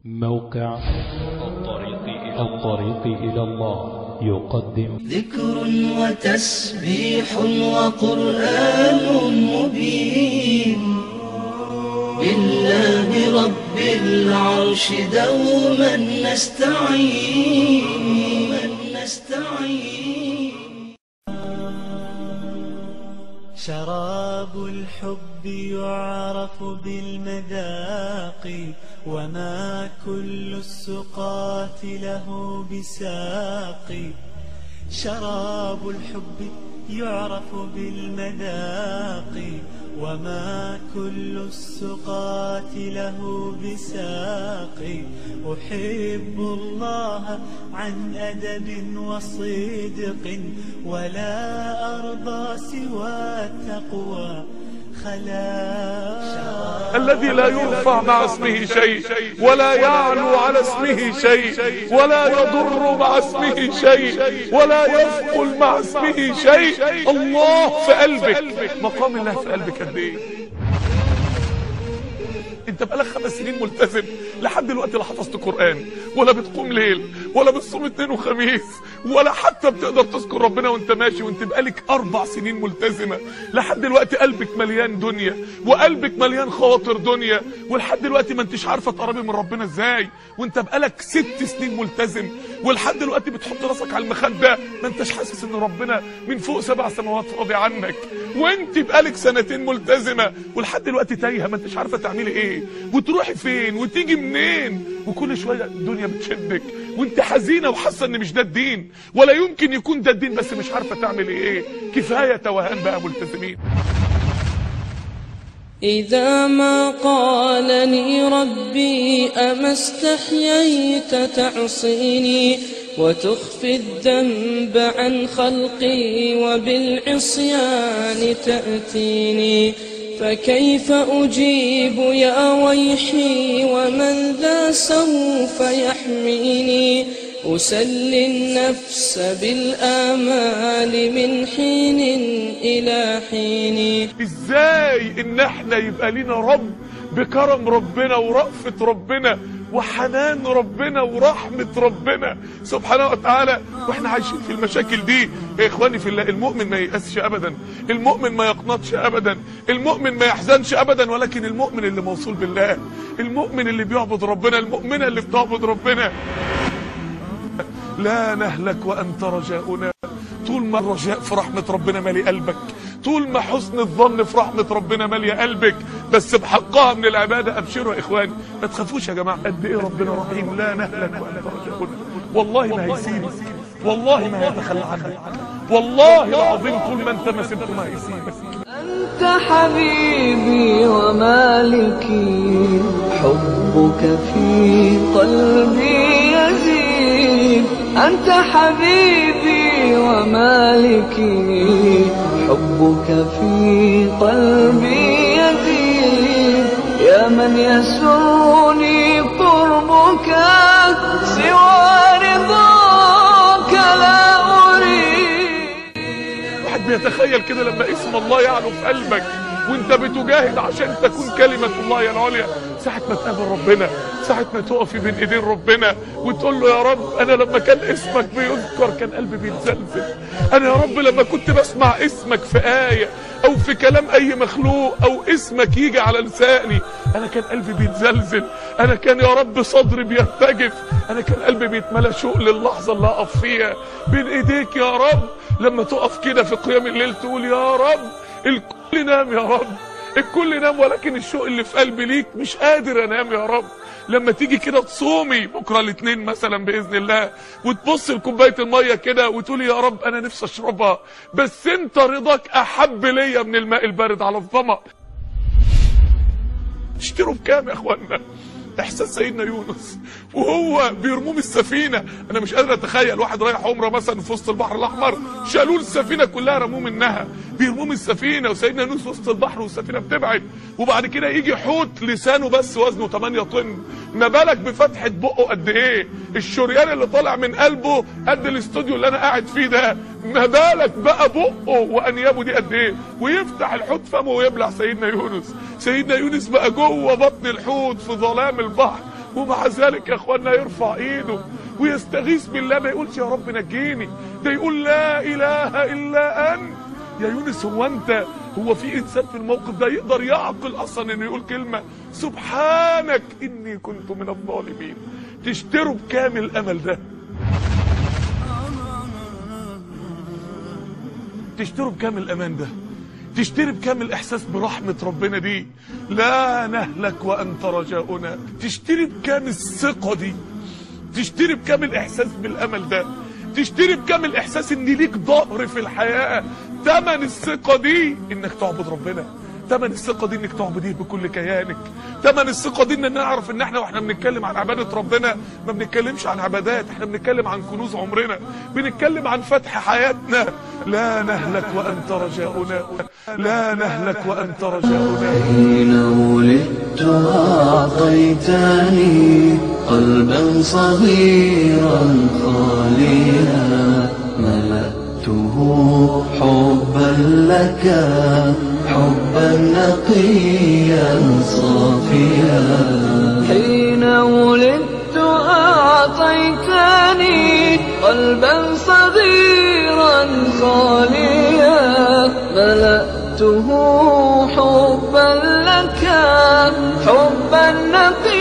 موقع الطريق إلى الطريق إلى الله يقدم ذكر وتسبيح وقرآن مبين بالله رب العرش دوما نستعين نستعين شراب الحب يعرف بالمذاق وما كل السقاة له بساق شراب الحب يعرف بالمذاق وما كل السقاة له بساق أحب الله عن أدب وصدق ولا أرضى سوى التقوى خلاق الذي لا يرفع مع اسمه شيء ولا يعلو على اسمه شيء ولا يضر مع اسمه شيء ولا يثقل مع اسمه شيء الله في قلبك مقام الله في قلبك قد ايه انت بقالك خمس سنين ملتزم لحد دلوقتي لا حفظت قران ولا بتقوم ليل ولا بتصوم اثنين وخميس ولا حتى بتقدر تذكر ربنا وانت ماشي وانت بقالك اربع سنين ملتزمه لحد دلوقتي قلبك مليان دنيا وقلبك مليان خواطر دنيا ولحد دلوقتي ما انتش عارفه تقربي من ربنا ازاي وانت بقالك ست سنين ملتزم ولحد دلوقتي بتحط راسك على المخده ما انتش حاسس ان ربنا من فوق سبع سماوات راضي عنك وانت بقالك سنتين ملتزمه ولحد دلوقتي تايهه ما انتش عارفه تعملي ايه وتروحي فين وتيجي منين وكل شويه الدنيا بتشدك وانت حزينه وحاسه ان مش ده الدين ولا يمكن يكون ده الدين بس مش عارفه تعملي ايه كفايه توهان بقى ملتزمين إذا ما قالني ربي أما استحييت تعصيني وتخفي الذنب عن خلقي وبالعصيان تأتيني فكيف أجيب يا ويحي ومن ذا سوف يحميني أسلي النفس بالآمال من حين إلى حين ازاي ان احنا يبقى لينا رب بكرم ربنا ورأفة ربنا وحنان ربنا ورحمة ربنا سبحانه وتعالى واحنا عايشين في المشاكل دي يا اخواني في الله المؤمن ما ييأسش ابدا المؤمن ما يقنطش ابدا المؤمن ما يحزنش ابدا ولكن المؤمن اللي موصول بالله المؤمن اللي بيعبد ربنا المؤمنة اللي بتعبد ربنا لا نهلك وانت رجاؤنا طول ما الرجاء في رحمة ربنا مالي قلبك طول ما حسن الظن في رحمة ربنا مالية قلبك بس بحقها من العبادة ابشروا يا اخواني ما تخافوش يا جماعة قد ايه ربنا رحيم لا نهلك وانت رجاؤنا والله ما هيسيبك والله ما هيتخلى عنك والله العظيم طول ما انت ما سبته ما هيسيبك أنت حبيبي ومالكي حبك في قلبي يزيد أنت حبيبي ومالكي حبك في قلبي يزيد يا من يسرني قربك سوى رضاك لا أريد واحد بيتخيل كده لما اسم الله يعلو في قلبك وانت بتجاهد عشان تكون كلمة الله هي العليا ساعة ما تقابل ربنا ساعة ما تقفي بين ايدين ربنا وتقول له يا رب انا لما كان اسمك بيذكر كان قلبي بيتزلزل انا يا رب لما كنت بسمع اسمك في آية او في كلام اي مخلوق او اسمك يجي على لساني انا كان قلبي بيتزلزل انا كان يا رب صدري بيرتجف انا كان قلبي بيتملى شوق للحظة اللي اقف فيها بين ايديك يا رب لما تقف كده في قيام الليل تقول يا رب الكل نام يا رب الكل نام ولكن الشوق اللي في قلبي ليك مش قادر انام يا رب لما تيجي كده تصومي بكره الاثنين مثلا باذن الله وتبص لكوبايه الميه كده وتقولي يا رب انا نفسي اشربها بس انت رضاك احب ليا من الماء البارد على الظما اشتروا بكام يا اخوانا احساس سيدنا يونس وهو بيرموه من السفينه انا مش قادر اتخيل واحد رايح عمره مثلا في وسط البحر الاحمر شالوه السفينه كلها رموه منها بيرموه من السفينه وسيدنا يونس وسط البحر والسفينه بتبعد وبعد كده يجي حوت لسانه بس وزنه 8 طن ما بالك بفتحه بقه قد ايه الشريان اللي طالع من قلبه قد الاستوديو اللي انا قاعد فيه ده ما بالك بقى بقه وانيابه دي قد ايه ويفتح الحوت فمه ويبلع سيدنا يونس سيدنا يونس بقى جوه بطن الحوت في ظلام البحر ومع ذلك يا اخوانا يرفع ايده ويستغيث بالله ما يقولش يا رب نجيني ده يقول لا اله الا انت يا يونس هو انت هو في انسان في الموقف ده يقدر يعقل اصلا انه يقول كلمه سبحانك اني كنت من الظالمين تشتروا بكام الامل ده تشتروا بكام الامان ده تشتري بكام الاحساس برحمه ربنا دي لا نهلك وانت رجاؤنا تشتري بكام الثقه دي تشتري بكام الاحساس بالامل ده تشتري بكام الاحساس ان ليك ظهر في الحياه تمن الثقه دي انك تعبد ربنا تمن الثقه دي انك تعبديه بكل كيانك تمن الثقه دي ان نعرف ان احنا واحنا بنتكلم عن عباده ربنا ما بنتكلمش عن عبادات احنا بنتكلم عن كنوز عمرنا بنتكلم عن فتح حياتنا لا نهلك وانت رجاؤنا لا نهلك وانت رجاؤنا حين ولدت أعطيتني قلبا صغيرا خاليا ملأته حبا لك حبا نقيا صافيا حين ولدت أعطيتني قلبا صغيرا خاليا ملأته حبا لك حبا نقيا